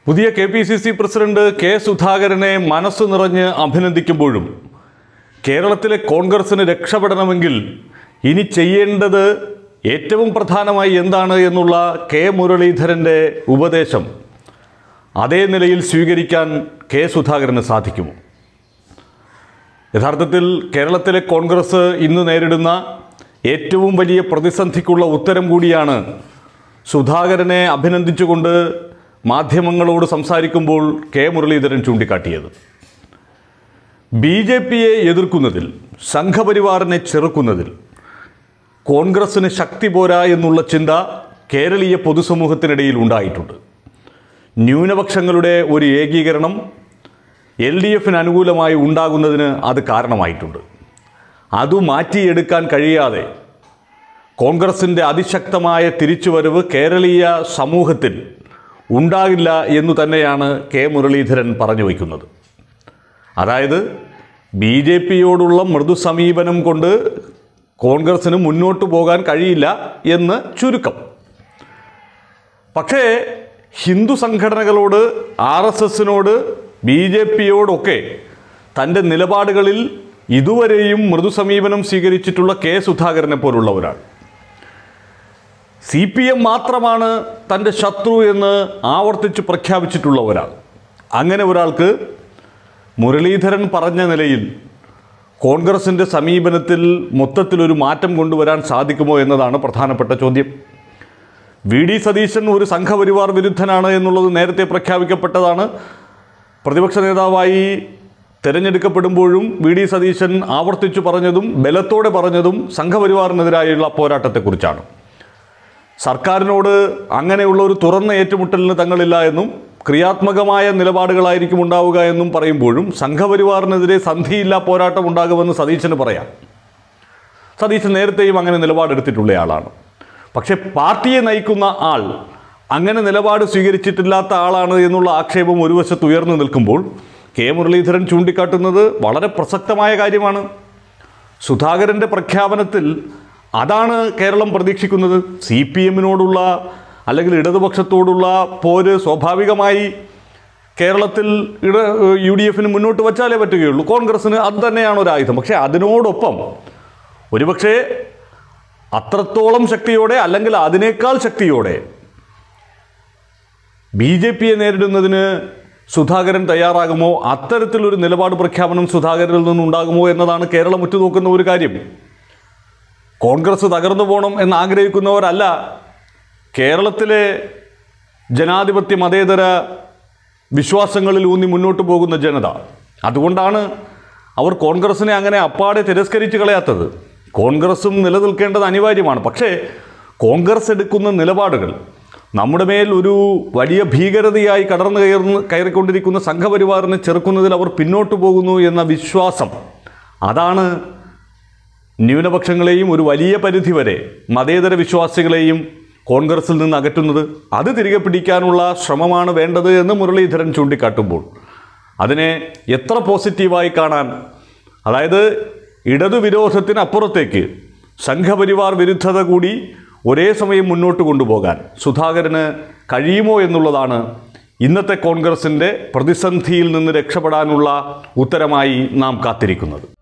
പുതിയ K P C C president K സുധാകരനെ മനസ്സു നിറഞ്ഞ് അഭിനന്ദിക്കുമ്പോഴും കേരളത്തിലെ കോൺഗ്രസിന് രക്ഷപ്പെടണമെങ്കിൽ ഇനി ചെയ്യേണ്ടത് ഏറ്റവും പ്രധാനമായി എന്താണ് എന്നുള്ള കെ മുരളീധരൻ്റെ ഉപദേശം അതേ നിലയിൽ സ്വീകരിക്കാൻ കെ സുധാകരന് സാധിക്കുമോ യഥാർത്ഥത്തിൽ കേരളത്തിലെ കോൺഗ്രസ് ഇന്ന് നേരിടുന്ന ഏറ്റവും വലിയ പ്രതിസന്ധിക്കുള്ള ഉത്തരം കൂടിയാണ് സുധാകരനെ അഭിനന്ദിച്ചുകൊണ്ട് മാധ്യമങ്ങളോട് സംസാരിക്കുമ്പോൾ കെ മുരളീധരൻ ചൂണ്ടിക്കാട്ടിയത് ബി ജെ പിയെ എതിർക്കുന്നതിൽ സംഘപരിവാറിനെ ചെറുക്കുന്നതിൽ കോൺഗ്രസിന് ശക്തി പോരാ എന്നുള്ള ചിന്ത കേരളീയ പൊതുസമൂഹത്തിനിടയിൽ ഉണ്ടായിട്ടുണ്ട് ന്യൂനപക്ഷങ്ങളുടെ ഒരു ഏകീകരണം എൽ ഡി എഫിന് അനുകൂലമായി ഉണ്ടാകുന്നതിന് അത് കാരണമായിട്ടുണ്ട് അതു മാറ്റിയെടുക്കാൻ കഴിയാതെ കോൺഗ്രസിൻ്റെ അതിശക്തമായ തിരിച്ചുവരവ് കേരളീയ സമൂഹത്തിൽ ഉണ്ടാകില്ല എന്നു തന്നെയാണ് കെ മുരളീധരൻ പറഞ്ഞു വയ്ക്കുന്നത് അതായത് ബി ജെ പിയോടുള്ള മൃദു സമീപനം കൊണ്ട് കോൺഗ്രസിന് മുന്നോട്ട് പോകാൻ കഴിയില്ല എന്ന് ചുരുക്കം പക്ഷേ ഹിന്ദു സംഘടനകളോട് ആർ എസ് എസിനോട് ബി ജെ പിയോടൊക്കെ തൻ്റെ നിലപാടുകളിൽ ഇതുവരെയും മൃദു സമീപനം സ്വീകരിച്ചിട്ടുള്ള കെ സുധാകരനെ പോലുള്ള ഒരാൾ സി പി എം മാത്രമാണ് തൻ്റെ ശത്രു എന്ന് ആവർത്തിച്ച് പ്രഖ്യാപിച്ചിട്ടുള്ള ഒരാൾ അങ്ങനെ ഒരാൾക്ക് മുരളീധരൻ പറഞ്ഞ നിലയിൽ കോൺഗ്രസിൻ്റെ സമീപനത്തിൽ മൊത്തത്തിലൊരു മാറ്റം കൊണ്ടുവരാൻ സാധിക്കുമോ എന്നതാണ് പ്രധാനപ്പെട്ട ചോദ്യം വി ഡി സതീശൻ ഒരു സംഘപരിവാർ വിരുദ്ധനാണ് എന്നുള്ളത് നേരത്തെ പ്രഖ്യാപിക്കപ്പെട്ടതാണ് പ്രതിപക്ഷ നേതാവായി തിരഞ്ഞെടുക്കപ്പെടുമ്പോഴും വി ഡി സതീശൻ ആവർത്തിച്ചു പറഞ്ഞതും ബലത്തോടെ പറഞ്ഞതും സംഘപരിവാറിനെതിരായുള്ള പോരാട്ടത്തെക്കുറിച്ചാണ് സർക്കാരിനോട് അങ്ങനെയുള്ള ഒരു തുറന്ന ഏറ്റുമുട്ടലിന് തങ്ങളില്ല എന്നും ക്രിയാത്മകമായ നിലപാടുകളായിരിക്കും ഉണ്ടാവുക എന്നും പറയുമ്പോഴും സംഘപരിവാറിനെതിരെ സന്ധിയില്ല പോരാട്ടം ഉണ്ടാകുമെന്ന് സതീശന് പറയാം സതീശൻ നേരത്തെയും അങ്ങനെ നിലപാടെടുത്തിട്ടുള്ള ആളാണ് പക്ഷേ പാർട്ടിയെ നയിക്കുന്ന ആൾ അങ്ങനെ നിലപാട് സ്വീകരിച്ചിട്ടില്ലാത്ത ആളാണ് എന്നുള്ള ആക്ഷേപം ഒരു വശത്ത് ഉയർന്നു നിൽക്കുമ്പോൾ കെ മുരളീധരൻ ചൂണ്ടിക്കാട്ടുന്നത് വളരെ പ്രസക്തമായ കാര്യമാണ് സുധാകരൻ്റെ പ്രഖ്യാപനത്തിൽ അതാണ് കേരളം പ്രതീക്ഷിക്കുന്നത് സി പി എമ്മിനോടുള്ള അല്ലെങ്കിൽ ഇടതുപക്ഷത്തോടുള്ള പോര് സ്വാഭാവികമായി കേരളത്തിൽ ഇട യു ഡി എഫിന് മുന്നോട്ട് വച്ചാലേ പറ്റുകയുള്ളൂ കോൺഗ്രസ്സിന് അത് തന്നെയാണ് ഒരു ആയുധം പക്ഷേ അതിനോടൊപ്പം ഒരുപക്ഷേ അത്രത്തോളം ശക്തിയോടെ അല്ലെങ്കിൽ അതിനേക്കാൾ ശക്തിയോടെ ബി ജെ പിയെ നേരിടുന്നതിന് സുധാകരൻ തയ്യാറാകുമോ അത്തരത്തിലൊരു നിലപാട് പ്രഖ്യാപനം സുധാകരനിൽ നിന്നുണ്ടാകുമോ എന്നതാണ് കേരളം ഉറ്റുനോക്കുന്ന ഒരു കാര്യം കോൺഗ്രസ് തകർന്നു പോകണം എന്ന് ആഗ്രഹിക്കുന്നവരല്ല കേരളത്തിലെ ജനാധിപത്യ മതേതര വിശ്വാസങ്ങളിൽ ഊന്നി മുന്നോട്ട് പോകുന്ന ജനത അതുകൊണ്ടാണ് അവർ കോൺഗ്രസിനെ അങ്ങനെ അപ്പാടെ തിരസ്കരിച്ച് കളയാത്തത് കോൺഗ്രസും നിലനിൽക്കേണ്ടത് അനിവാര്യമാണ് പക്ഷേ കോൺഗ്രസ് എടുക്കുന്ന നിലപാടുകൾ നമ്മുടെ മേൽ ഒരു വലിയ ഭീകരതയായി കടന്നു കയറുന്ന കയറിക്കൊണ്ടിരിക്കുന്ന സംഘപരിവാറിനെ ചെറുക്കുന്നതിൽ അവർ പിന്നോട്ട് പോകുന്നു എന്ന വിശ്വാസം അതാണ് ന്യൂനപക്ഷങ്ങളെയും ഒരു വലിയ പരിധിവരെ മതേതര വിശ്വാസികളെയും കോൺഗ്രസിൽ നിന്ന് അകറ്റുന്നത് അത് തിരികെ പിടിക്കാനുള്ള ശ്രമമാണ് വേണ്ടത് എന്ന് മുരളീധരൻ ചൂണ്ടിക്കാട്ടുമ്പോൾ അതിനെ എത്ര പോസിറ്റീവായി കാണാൻ അതായത് ഇടതുവിരോധത്തിനപ്പുറത്തേക്ക് സംഘപരിവാർ വിരുദ്ധത കൂടി ഒരേ സമയം മുന്നോട്ട് കൊണ്ടുപോകാൻ സുധാകരന് കഴിയുമോ എന്നുള്ളതാണ് ഇന്നത്തെ കോൺഗ്രസിൻ്റെ പ്രതിസന്ധിയിൽ നിന്ന് രക്ഷപ്പെടാനുള്ള ഉത്തരമായി നാം കാത്തിരിക്കുന്നത്